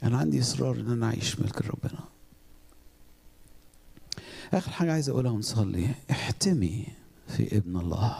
انا عندي اصرار ان انا اعيش ملك ربنا اخر حاجه عايز اقولها ونصلي احتمي في ابن الله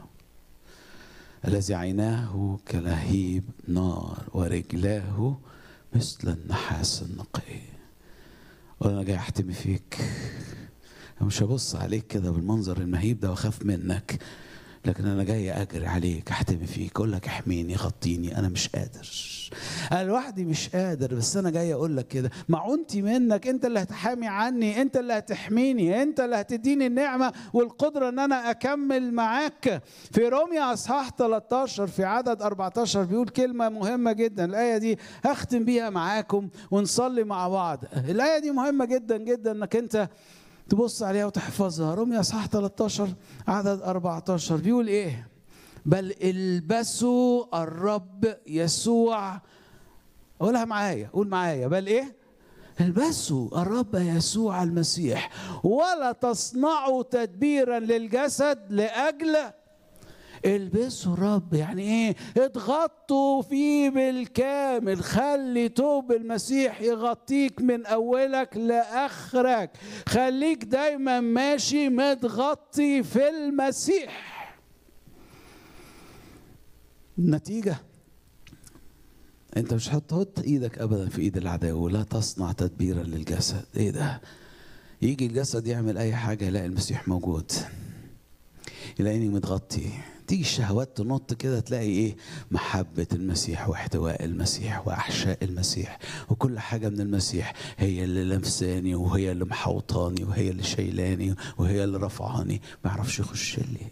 الذي عيناه كلهيب نار ورجلاه مثل النحاس النقي وانا جاي احتمي فيك انا مش هبص عليك كده بالمنظر المهيب ده واخاف منك لكن انا جاي اجري عليك احتمي فيك اقول لك احميني غطيني انا مش قادر انا لوحدي مش قادر بس انا جاي اقول لك كده معونتي منك انت اللي هتحامي عني انت اللي هتحميني انت اللي هتديني النعمه والقدره ان انا اكمل معاك في روميا اصحاح 13 في عدد 14 بيقول كلمه مهمه جدا الايه دي هختم بيها معاكم ونصلي مع بعض الايه دي مهمه جدا جدا انك انت تبص عليها وتحفظها رمية صح 13 عدد 14 بيقول ايه بل البسوا الرب يسوع قولها معايا قول معايا بل ايه البسوا الرب يسوع المسيح ولا تصنعوا تدبيرا للجسد لاجل البسوا الرب يعني ايه اضغطوا فيه بالكامل خلي توب المسيح يغطيك من اولك لاخرك خليك دايما ماشي متغطي في المسيح النتيجه انت مش هتحط ايدك ابدا في ايد العدو لا تصنع تدبيرا للجسد ايه ده يجي الجسد يعمل اي حاجه يلاقي المسيح موجود يلاقيني متغطي تيجي الشهوات تنط كده تلاقي ايه محبة المسيح واحتواء المسيح واحشاء المسيح وكل حاجة من المسيح هي اللي لمساني وهي اللي محوطاني وهي اللي شايلاني وهي اللي رفعاني ما يعرفش يخش لي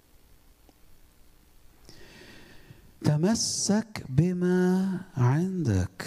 تمسك بما عندك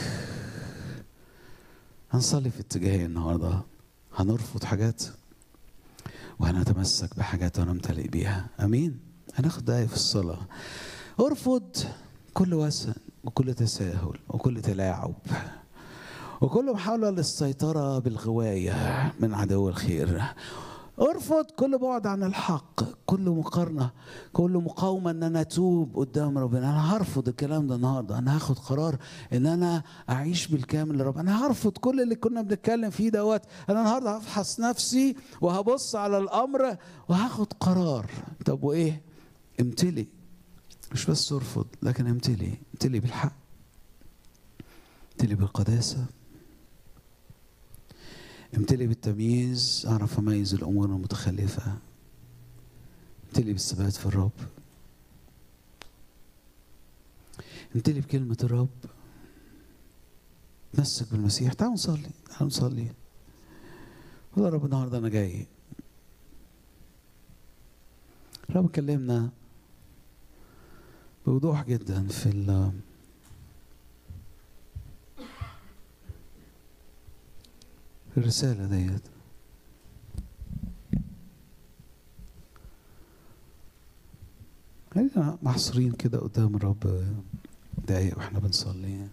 هنصلي في اتجاهين النهارده هنرفض حاجات وهنتمسك بحاجات انا ممتلئ بيها امين هناخد دقايق في الصلاه ارفض كل وسن وكل تساهل وكل تلاعب وكل محاولة للسيطرة بالغواية من عدو الخير ارفض كل بعد عن الحق كل مقارنة كل مقاومة ان انا اتوب قدام ربنا انا هرفض الكلام ده النهاردة انا هاخد قرار ان انا اعيش بالكامل لرب انا هرفض كل اللي كنا بنتكلم فيه دوت انا النهاردة هفحص نفسي وهبص على الامر وهاخد قرار طب وايه امتلي مش بس ارفض لكن امتلي امتلي بالحق امتلي بالقداسه امتلي بالتمييز اعرف اميز الامور المتخلفه امتلي بالثبات في الرب امتلي بكلمه الرب تمسك بالمسيح تعالوا نصلي تعالوا نصلي والله رب النهارده انا جاي رب كلمنا بوضوح جدا في ال في الرسالة ديت خلينا محصورين كده قدام الرب دقايق واحنا بنصلي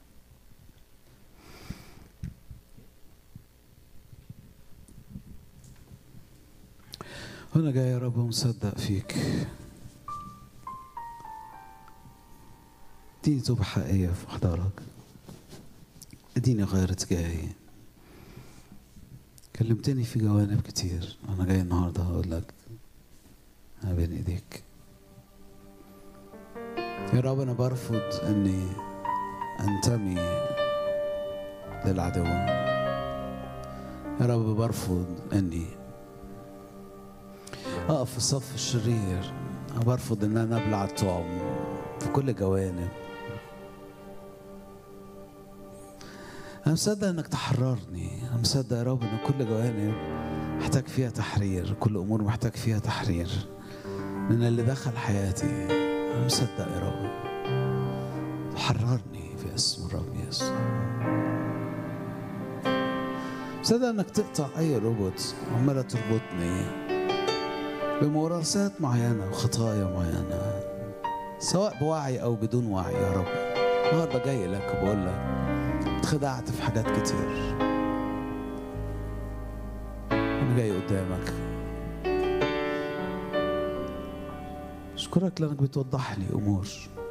هنا جاي يا رب ومصدق فيك اديني توبة حقيقية في محضرك اديني غيرت جاي كلمتني في جوانب كتير انا جاي النهارده هقول لك انا بين ايديك يا رب انا برفض اني انتمي للعدو يا رب برفض اني اقف في صف الشرير أنا برفض ان انا ابلع الطعم في كل جوانب أنا مصدق إنك تحررني، أنا مصدق يا رب إن كل جوانب محتاج فيها تحرير، كل أمور محتاج فيها تحرير من اللي دخل حياتي، أنا مصدق يا رب حررني في اسم الرب يسوع. مصدق إنك تقطع أي روبوت عمالة تربطني بممارسات معينة وخطايا معينة سواء بوعي أو بدون وعي يا رب. النهارده جاي لك وبقول لك اتخدعت في حاجات كتير انا جاي قدامك اشكرك لانك بتوضح لي امور